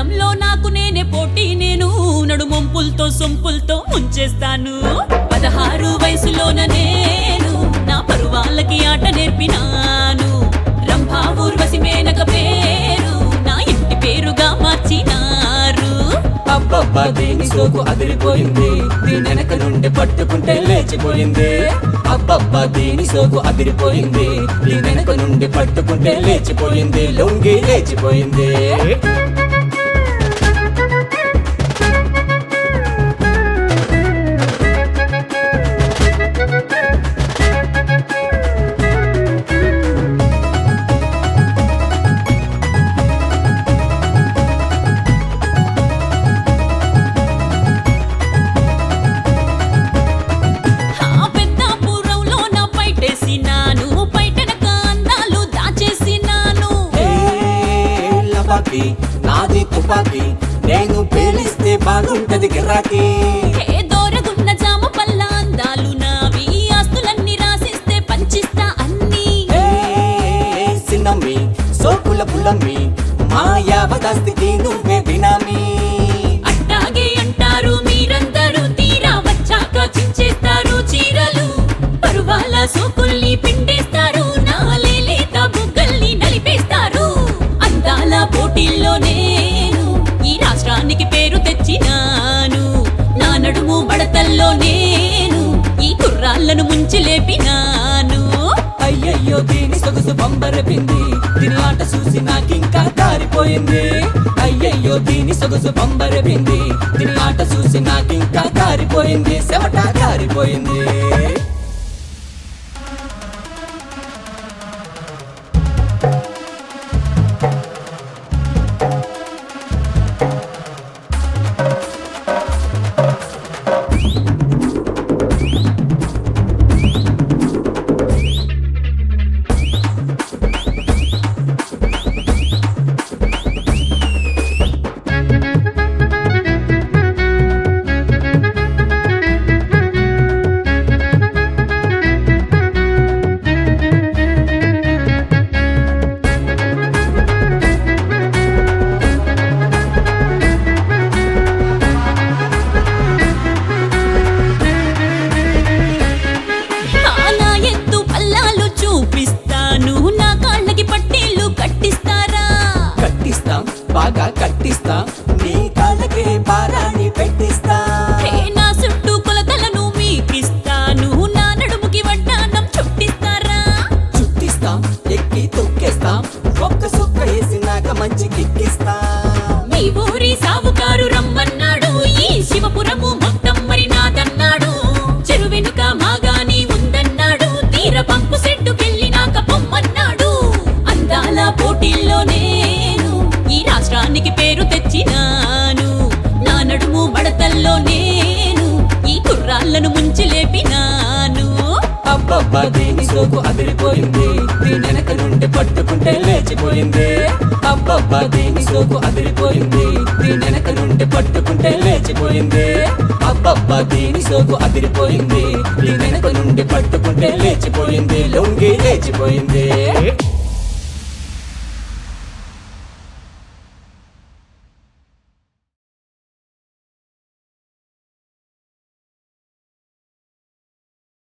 పందెంలో నాకు నేనే పోటీ నేను నడుమొంపులతో సొంపులతో ముంచేస్తాను పదహారు వయసులోన నేను నా పరువాళ్ళకి ఆట నేర్పినాను రంభా ఊర్వశి మేనక పేరు నా ఇంటి పేరుగా మార్చినారు అబ్బబ్బా దీని సోకు అదిరిపోయింది దీని వెనక నుండి పట్టుకుంటే లేచిపోయింది అబ్బబ్బా దీని సోకు అదిరిపోయింది దీని వెనక నుండి పట్టుకుంటే లేచిపోయింది లొంగి లేచిపోయింది ఆ పెద్దాపురంలో నా పైటేసినాను పైటనక అందాలు దాచేసినాను ఏ లబాకి నాది తుపాకి నేను పేలిస్తే బాగుంటది గిరాకీ ఏ దోరగున్న జామ పల్ల అందాలు నావి ఆస్తులన్నీ రాసిస్తే పంచిస్తా అన్నీ ఏ సిన్నమ్మి సోకుల పుల్లమ్మి మాయావదాస్తికి నువ్వే బినామీ అట్టాగే అంటారు మీరందరూ తీరా వచ్చాక చించేస్తారు చీరలు పరువాల సోకుల్ని పిండేస్తారు నాలే లేత బుగ్గల్ని నలిపేస్తారు అందాల పోటీల్లో నేను ఈ రాష్ట్రానికి పేరు తెచ్చినాను నా నడుము బడతల్లో నేను ఈ కుర్రాళ్ళను ముంచి లేపినాను అయ్యయ్యో దీని సొగసు పంబరపింది దీని ఆట చూసి నాకింకా కారిపోయింది అయ్యయ్యో దీని సొగసు పంబరపింది దీని ఆట చూసి నాకింకా కారిపోయింది చెమట కారిపోయింది ఆ నా ఎత్తు పల్లాలు చూపిస్తాను నా కాళ్ళకి పట్టీలు కట్టిస్తారా కట్టిస్తాం బాగా కట్టిస్తాం నీ కాళ్ళకే పారాణి పెట్టిస్తా హే నా చుట్టూ కొలతలను మీకిస్తాను నా నడుముకి వడ్డానం చుట్టిస్తారా చుట్టిస్తాం ఎక్కి తొక్కేస్తాం ఒక్క సుక్క వేసినాక మంచి కిక్కిస్తా మీ ఊరి సావుకారు రమ్మన్నాడు ఈ శివపురము మొత్తం మరి నాదన్నాడు చెరువెనుక మాగాని ఉందన్నాడు తీర పంపు సెట్టుకెళ్ళినాక పొమ్మన్నాడు అందాల పోటీల్లో నేను ఈ రాష్ట్రానికి పేరు తెచ్చినాను నా నడుము బడతల్లో నేను ఈ కుర్రాళ్ళను ముంచి లేపినాను అబ్బబ్బా దీని సోకు అదిరిపోయింది దీని వెనక నుండి పట్టుకుంటే లేచిపోయింది అబ్బబ్బా దీని సోకు అదిరిపోయింది దీని వెనక నుండి పట్టుకుంటే లేచిపోయింది అబ్బబ్బా దీని సోకు అదిరిపోయింది దీని వెనక నుండి పట్టుకుంటే లేచిపోయింది లొంగి లేచిపోయింది